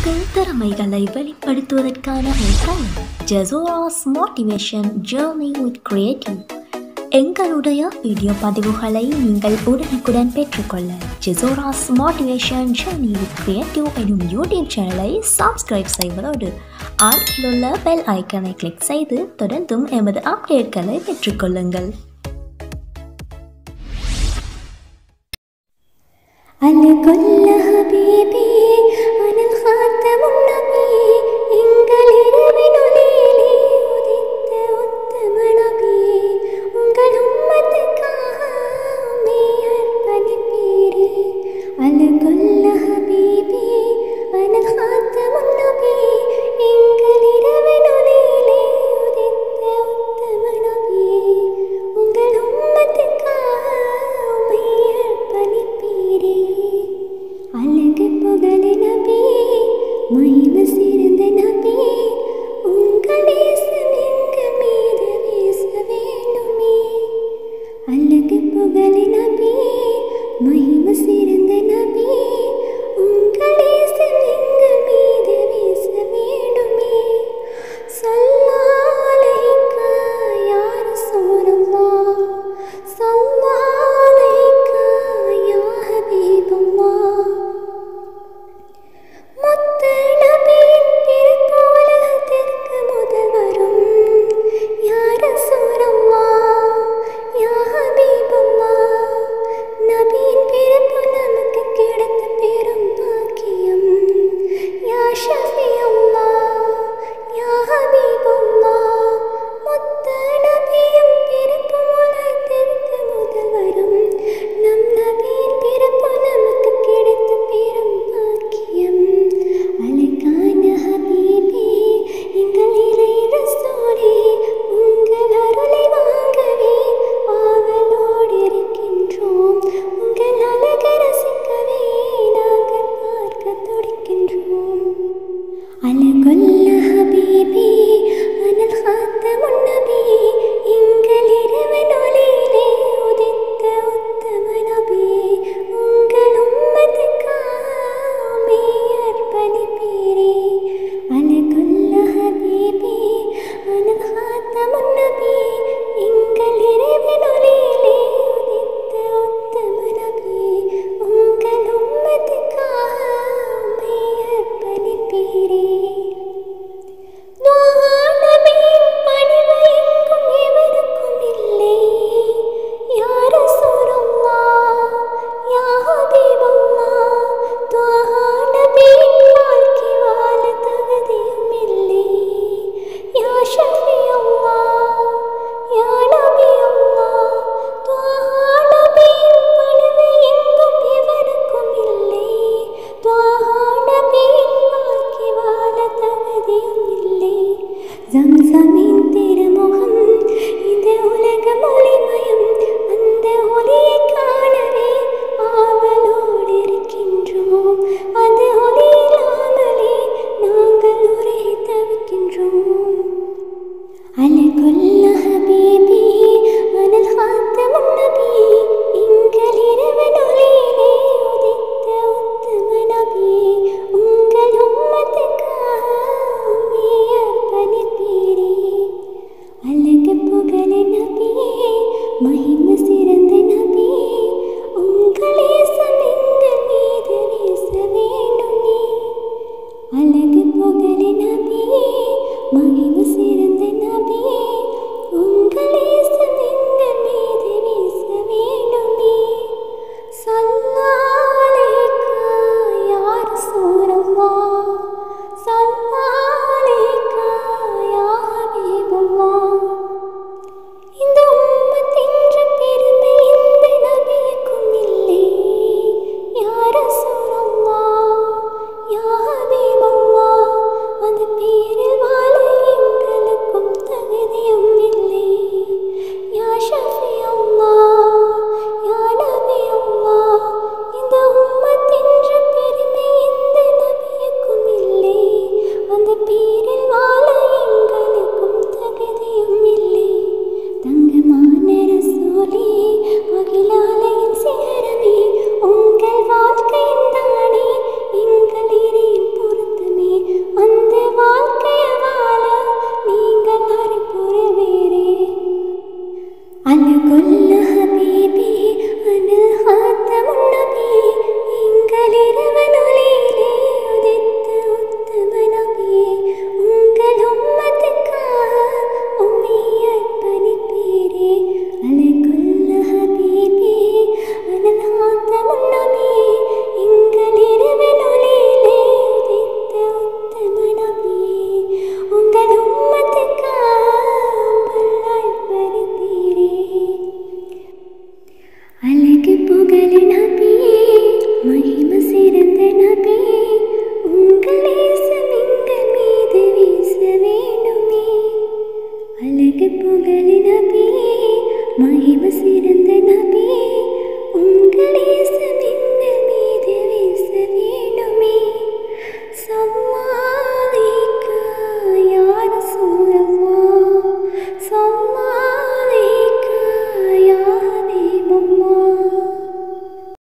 உங்கள் திறமைகளை வெளிப்படுத்துவதற்கான ஒரு தளம் ஜெசோராஸ் மோட்டிவேஷன் ஜேர்னி வித் கிரியேட்டிவ் எங்களுடைய வீடியோ பதிவுகளை நீங்கள் உடனுக்குடன் பெற்றுக்கொள்ள ஜெசோராஸ் மோட்டிவேஷன் ஜேர்னி வித் கிரியேட்டிவ் எனும் யூடியூப் சேனலை சப்ஸ்கிரைப் செய்வதோடு அருகிலுள்ள பெல் ஐக்கனை கிளிக் செய்து தொடர்ந்தும் எமது அப்டேட்களை பெற்றுக்கொள்ளுங்கள் على كل حبيبي أنا الخاتم النبي எங்கள் இரவின் ஒளியிலே உதித்த உத்தம நபி உங்கள் உம்மத்துக்காக உம்மை அர்ப்பணிப்பீரே على كل حبيبي أنا الخاتم النبي எங்கள் இரவின் ஒளியிலே உதித்த உத்தம நபி உங்கள் உம்மத்துக்காக உம்மை அர்ப்பணிப்பீரே அழகு புகழ் நபி மகிம சிறந்த நபி உங்கள் நேசம் எங்கள் மீது வீச வேண்டுமே அழகு புகழ் நபி மகிம சிறந்த நபி உங்கள் நேசம் எங்கள் மீது வீச வேண்டுமே صلى يا رسول الله صلى عليك يا حبيب الله முத்த நபியின் திருக்கோலகத்திற்கு முதல்வரும் யார சூரம்மா யா ஹபீபம்மா நபியின் பிறப்பு நமக்கு கிடைத்த பெரும் பாக்கியம் யா ஷஃபியம்மா யா ஹபீபம்மா முத்த நபியும் பிறப்பு உலகத்திற்கு முதல்வரும் நம் நபியின் பிறப்பு நமக்கு கிடைத்த பெரும் பாக்கியம் அழகான ஹபீபே எங்கள் இறை ரசூலே உங்கள் அருளை வாங்கவே ஆவலோடு இருக்கின்றோம் உங்கள் அழகை ரசிக்கவே நாங்கள் பார்க்க துடிக்கின்றோம் على كل حبيبي أنا الخاتم النبي எங்கள் இரவன் ஒளியிலே உதித்த உத்தம நபி உங்கள் உம்மத்துக்காக உம்மை அர்ப்பணிப்பீரே على كل حبيبي أنا الخاتم النبي எங்கள் இரவன் ஒளியிலே உதித்த உத்தம நபி உங்கள் உம்மத்துக்காக உம்மை அர்ப்பணிப்பீரே நபியின் பணிவு எங்கும் எவருக்கும் இல்லை யார சூரம்மா யா ஹபீபம்மா துவஹா நபியின் வாழ்க்கை வாழ தகுதியும் இல்லை யா ஷஃபியம்மா யா நபியம்மா துவஹா நபியின் பணிவு எங்கும் எவருக்கும் இல்லை துவஹா நபியின் வாழ்க்கை வாழ தகுதியும் இல்லை ஜம்சமின் திருமுகம் இந்த உலகம் ஒளிமயம் அந்த ஒளியை காணவே ஆவலோடு இருக்கின்றோம் அந்த ஒளி இல்லாமலே நாங்கள் உரை தவிக்கின்றோம் على كل حبيبي أنا الخاتم النبي எங்கள் இரவன் ஒளியிலே உதித்த உத்தம நபி உங்கள் உம்மத்துக்காக உம்மை அர்ப்பணிப்பீரே அழகு புகழ் நபியே மகிம சிறந்த நபியே உங்கள் நேசம் எங்கள் மீது வீச வேண்டுமே அழகு புகழ் நபியே மகிம சிறந்த